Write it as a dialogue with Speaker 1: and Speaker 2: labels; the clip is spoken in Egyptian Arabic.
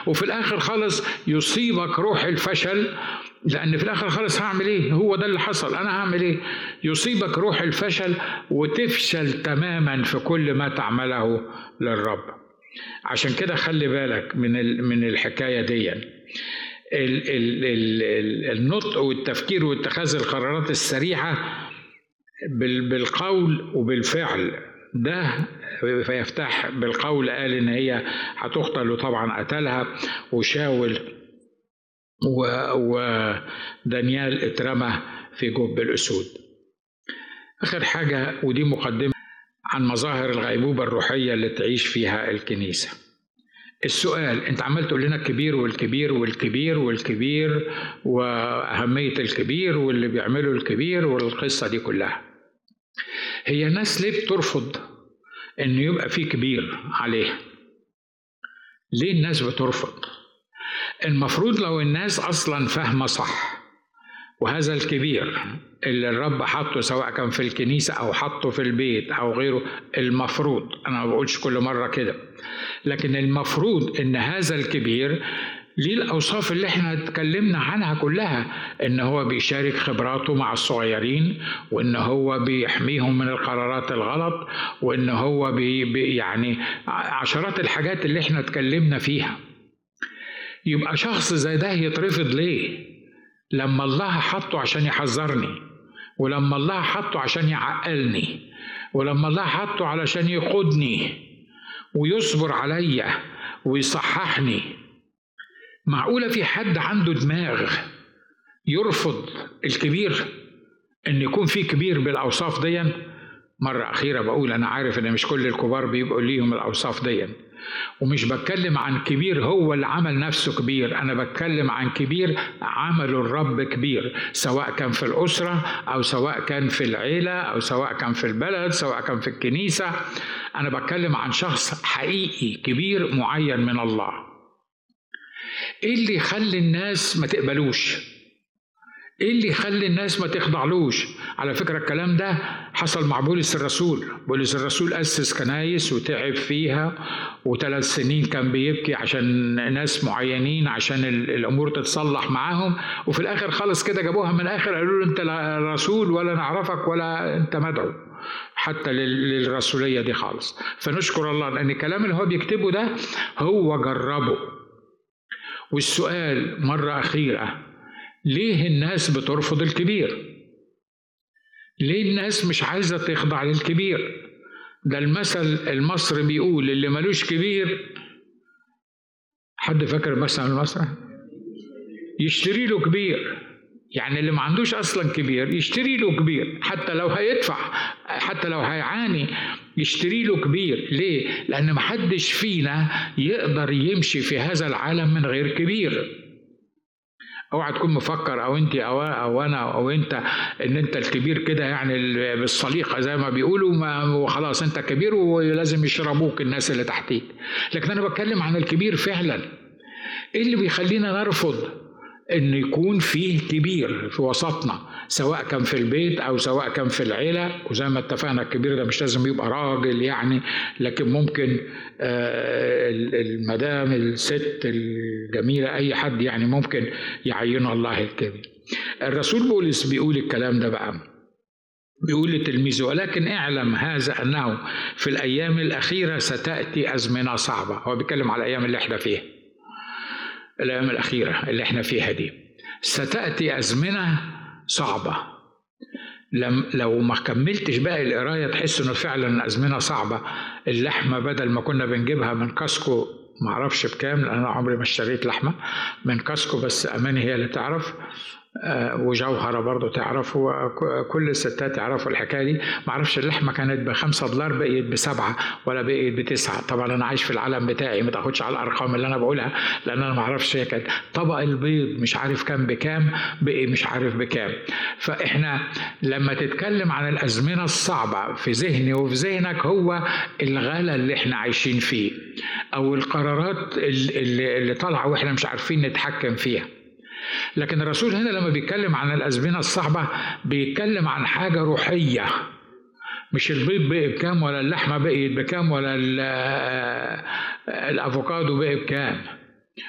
Speaker 1: وفي الاخر خالص يصيبك روح الفشل لان في الاخر خالص هعمل ايه هو ده اللي حصل انا هعمل ايه يصيبك روح الفشل وتفشل تماما في كل ما تعمله للرب عشان كده خلي بالك من من الحكايه دي النطق والتفكير واتخاذ القرارات السريعه بالقول وبالفعل ده فيفتح بالقول قال ان هي هتقتل وطبعا قتلها وشاول ودانيال اترمى في جب الاسود اخر حاجه ودي مقدمه عن مظاهر الغيبوبه الروحيه اللي تعيش فيها الكنيسه السؤال انت عمال تقول لنا الكبير والكبير والكبير والكبير واهميه الكبير واللي بيعملوا الكبير والقصه دي كلها هي الناس ليه بترفض انه يبقى في كبير عليها ليه الناس بترفض المفروض لو الناس اصلا فاهمه صح وهذا الكبير اللي الرب حطه سواء كان في الكنيسة أو حطه في البيت أو غيره المفروض أنا ما بقولش كل مرة كده لكن المفروض إن هذا الكبير ليه الأوصاف اللي احنا اتكلمنا عنها كلها إن هو بيشارك خبراته مع الصغيرين وإن هو بيحميهم من القرارات الغلط وإن هو بي بي يعني عشرات الحاجات اللي احنا اتكلمنا فيها يبقى شخص زي ده يترفض ليه؟ لما الله حطه عشان يحذرني ولما الله حطه عشان يعقلني ولما الله حطه علشان يقودني ويصبر عليا ويصححني معقولة في حد عنده دماغ يرفض الكبير ان يكون في كبير بالاوصاف دي مرة أخيرة بقول أنا عارف إن مش كل الكبار بيبقوا ليهم الأوصاف دي ومش بتكلم عن كبير هو اللي عمل نفسه كبير أنا بتكلم عن كبير عمله الرب كبير سواء كان في الأسرة أو سواء كان في العيلة أو سواء كان في البلد سواء كان في الكنيسة أنا بتكلم عن شخص حقيقي كبير معين من الله إيه اللي يخلي الناس ما تقبلوش ايه اللي يخلي الناس ما تخضعلوش على فكرة الكلام ده حصل مع بولس الرسول بولس الرسول أسس كنايس وتعب فيها وثلاث سنين كان بيبكي عشان ناس معينين عشان الأمور تتصلح معاهم وفي الآخر خلص كده جابوها من الآخر قالوا له أنت لا رسول ولا نعرفك ولا أنت مدعو حتى للرسولية دي خالص فنشكر الله لأن الكلام اللي هو بيكتبه ده هو جربه والسؤال مرة أخيرة ليه الناس بترفض الكبير ليه الناس مش عايزه تخضع للكبير ده المثل المصري بيقول اللي ملوش كبير حد فاكر المثل المصري يشتري له كبير يعني اللي ما عندوش اصلا كبير يشتري له كبير حتى لو هيدفع حتى لو هيعاني يشتري له كبير ليه لان محدش فينا يقدر يمشي في هذا العالم من غير كبير اوعى تكون مفكر او انت او او انا او انت ان انت الكبير كده يعني بالصليقه زي ما بيقولوا وخلاص انت كبير ولازم يشربوك الناس اللي تحتيك لكن انا بتكلم عن الكبير فعلا ايه اللي بيخلينا نرفض ان يكون فيه كبير في وسطنا سواء كان في البيت او سواء كان في العيله وزي ما اتفقنا الكبير ده مش لازم يبقى راجل يعني لكن ممكن آه، المدام الست الجميله اي حد يعني ممكن يعين الله الكبير الرسول بولس بيقول الكلام ده بقى بيقول لتلميذه ولكن اعلم هذا انه في الايام الاخيره ستاتي ازمنه صعبه هو بيتكلم على الايام اللي احنا فيها الايام الاخيره اللي احنا فيها دي ستاتي ازمنه صعبه لم لو ما كملتش بقى القرايه تحس انه فعلا ازمنه صعبه اللحمه بدل ما كنا بنجيبها من كاسكو معرفش بكام لان انا عمري ما اشتريت لحمه من كاسكو بس اماني هي اللي تعرف آه، وجوهرة برضو تعرفوا كل الستات يعرفوا الحكاية دي معرفش اللحمة كانت بخمسة دولار بقيت بسبعة ولا بقيت بتسعة طبعا أنا عايش في العالم بتاعي ما تاخدش على الأرقام اللي أنا بقولها لأن أنا معرفش هي كانت طبق البيض مش عارف كام بكام بقي مش عارف بكام فإحنا لما تتكلم عن الأزمنة الصعبة في ذهني وفي ذهنك هو الغلا اللي احنا عايشين فيه أو القرارات اللي, اللي طالعة وإحنا مش عارفين نتحكم فيها لكن الرسول هنا لما بيتكلم عن الأزمنة الصعبة بيتكلم عن حاجة روحية مش البيض بقي بكام ولا اللحمة بقيت بكام ولا الأفوكادو بقي بكام